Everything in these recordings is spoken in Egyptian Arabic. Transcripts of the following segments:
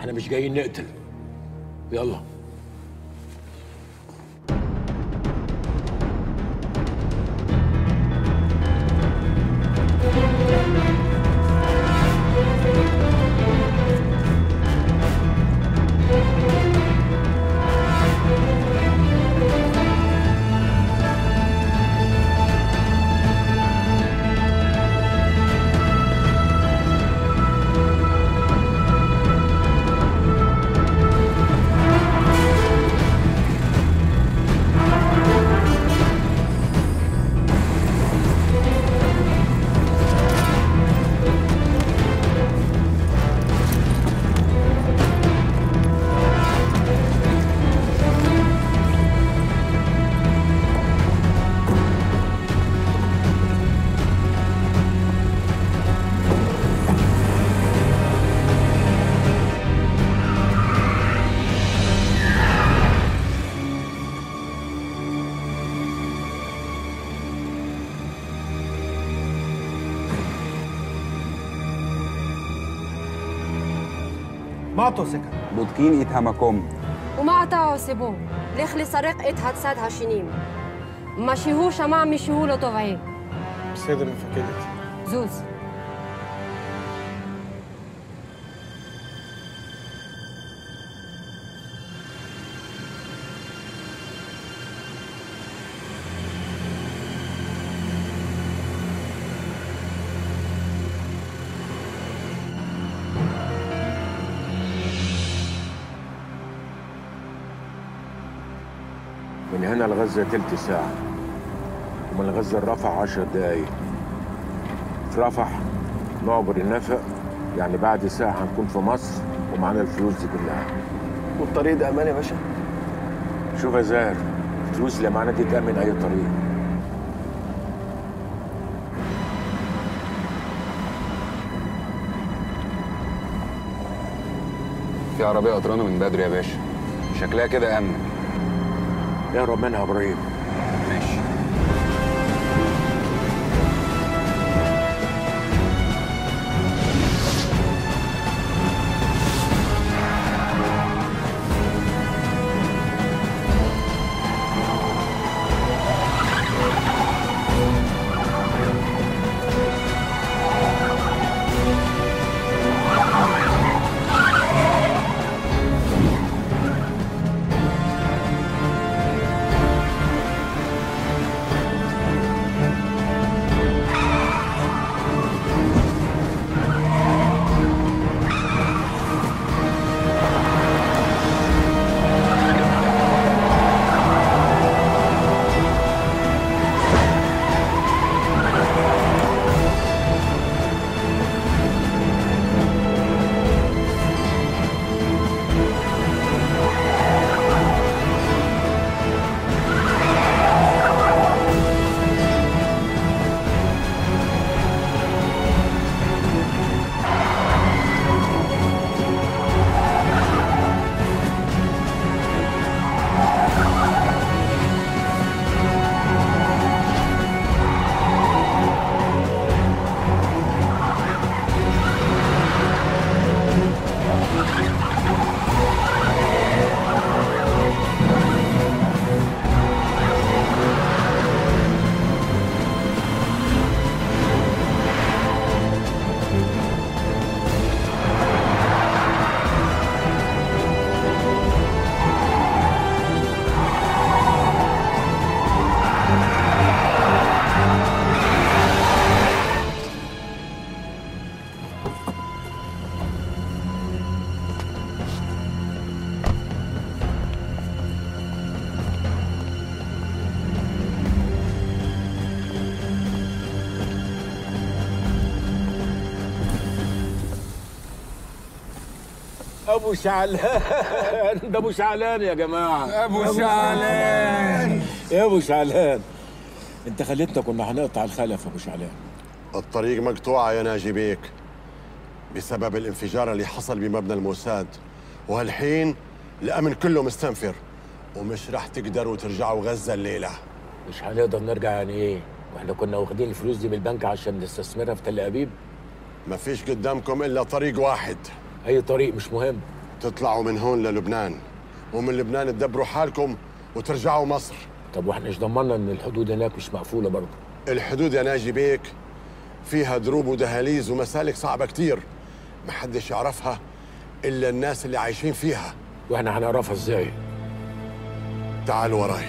احنا مش جايين نقتل يلا معطو سكن בודקים את המקום. ומה אתה עושה בו? לך לסרק את הצד השני. מה שהוא שמע משהו לא טובעי. בסדר, מפקדת. זוז. من هنا لغزة تلت ساعة ومن غزة لرفح عشر دقايق في رفح نعبر النفق يعني بعد ساعة هنكون في مصر ومعانا الفلوس دي كلها والطريق ده امان يا باشا شوف يا زاهر الفلوس اللي معانا دي تأمن أي طريق في عربية قطرانة من بدري يا باشا شكلها كده أمن اهرب منها يا إبراهيم ماشي ابو شعلان ده ابو شعلان يا جماعه أبو شعلان يا ابو شعلان انت خليتنا كنا هنقطع الخلف يا ابو شعلان الطريق مقطوعة يا ناجي بيك بسبب الانفجار اللي حصل بمبنى الموساد وهالحين الأمن كله مستنفر ومش رح تقدروا ترجعوا غزة الليلة مش هنقدر نرجع يعني ايه واحنا كنا واخدين الفلوس دي من البنك عشان نستثمرها في تل ابيب ما فيش قدامكم إلا طريق واحد اي طريق مش مهم تطلعوا من هون للبنان ومن لبنان تدبروا حالكم وترجعوا مصر طب واحنا ايش ضمننا ان الحدود هناك مش مقفوله برضه الحدود يا ناجي بيك فيها دروب ودهاليز ومسالك صعبة كتير محدش يعرفها إلا الناس اللي عايشين فيها واحنا هنعرفها ازاي تعال وراي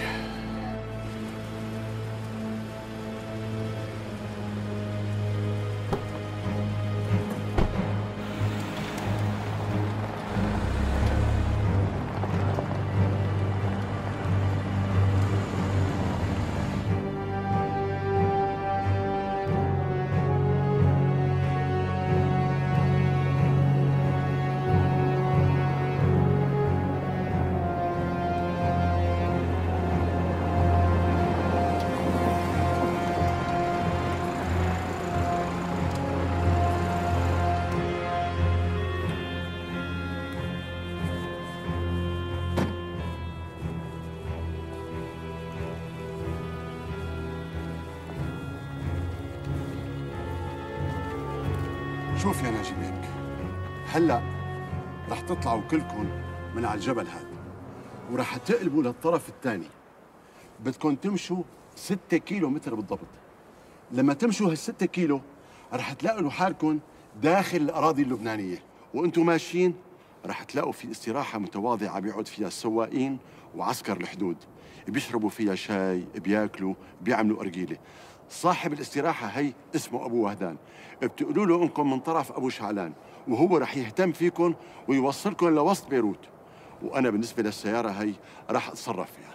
شوف يا ناجي بيك هلا رح تطلعوا كلكم من على الجبل هذا ورح تقلبوا للطرف الثاني بدكم تمشوا ستة كيلو متر بالضبط لما تمشوا هالستة كيلو رح تلاقوا حالكم داخل الأراضي اللبنانية وانتم ماشيين رح تلاقوا في استراحة متواضعة بيقعد فيها السواقين وعسكر الحدود بيشربوا فيها شاي بياكلوا بيعملوا أرجيلة صاحب الاستراحة هي اسمه أبو وهدان بتقولوا له إنكم من طرف أبو شعلان وهو رح يهتم فيكم ويوصلكم لوسط بيروت وأنا بالنسبة للسيارة هي رح أتصرف فيها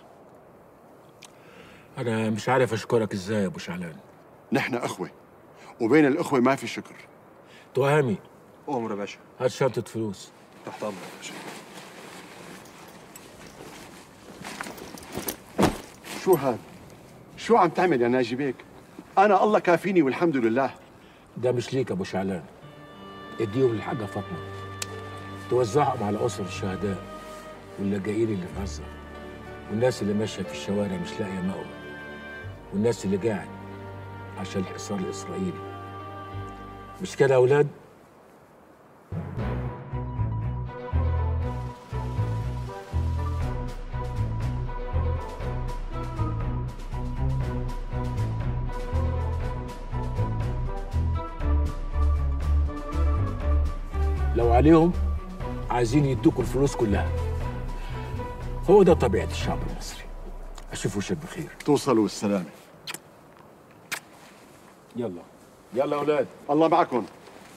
انا مش عارف اشكرك ازاي يا ابو شعلان نحن أخوة وبين الأخوة ما في شكر تهامي أمر يا باشا هات شنطه فلوس تحت أمرك يا باشا شو هاد؟ شو عم تعمل يا ناجي بيك؟ أنا الله كافيني والحمد لله ده مش ليك يا ابو شعلان اديهم للحاجه فاطمه توزعهم على اسر الشهداء واللاجئين اللي في غزه والناس اللي ماشيه في الشوارع مش لاقيه مأوى والناس اللي قاعد عشان الحصار الاسرائيلي مش كده يا اولاد لو عليهم عايزين يدوكوا الفلوس كلها هو ده طبيعة الشعب المصري أشوف وشك بخير توصلوا بالسلامة يلا يلا يا أولاد الله معكم